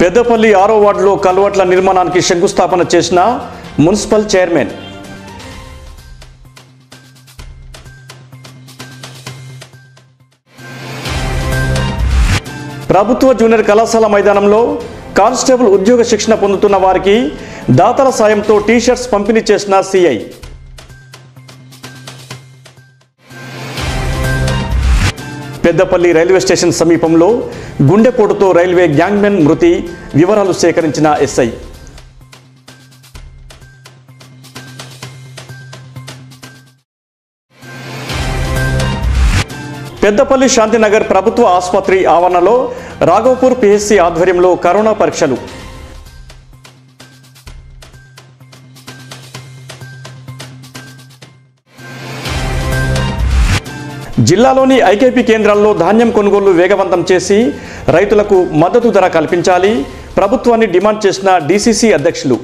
పెద్దపల్లి ఆరో వార్డులో కల్వర్ట్ల నిర్మాణానికి శంకుస్థాపన చేసిన మున్సిపల్ చైర్మన్ ప్రభుత్వ జూనియర్ కళాశాల మైదానంలో కానిస్టేబుల్ ఉద్యోగ శిక్షణ పొందుతున్న వారికి దాతల సాయంతో టీషర్ట్స్ పంపిణీ చేసిన సిఐ పెద్దపల్లి రైల్వే స్టేషన్ సమీపంలో గుండెపోటుతో రైల్వే గ్యాంగ్మెన్ మృతి వివరాలు సేకరించిన ఎస్ఐ పెద్దపల్లి శాంతినగర్ ప్రభుత్వ ఆసుపత్రి ఆవరణలో రాఘవపూర్ పిహెచ్సి ఆధ్వర్యంలో కరోనా పరీక్షలు జిల్లాలోని ఐకేపీ కేంద్రాల్లో ధాన్యం కొనుగోలు వేగవంతం చేసి రైతులకు మద్దతు ధర కల్పించాలి ప్రభుత్వాన్ని డిమాండ్ చేసిన డీసీసీ అధ్యక్షులు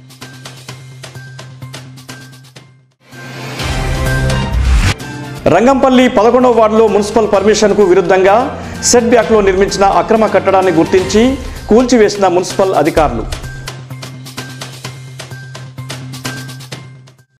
రంగంపల్లి పదకొండవ వార్డులో మున్సిపల్ పర్మిషన్కు విరుద్ధంగా సెట్ బ్యాక్లో నిర్మించిన అక్రమ కట్టడాన్ని గుర్తించి కూల్చివేసిన మున్సిపల్ అధికారులు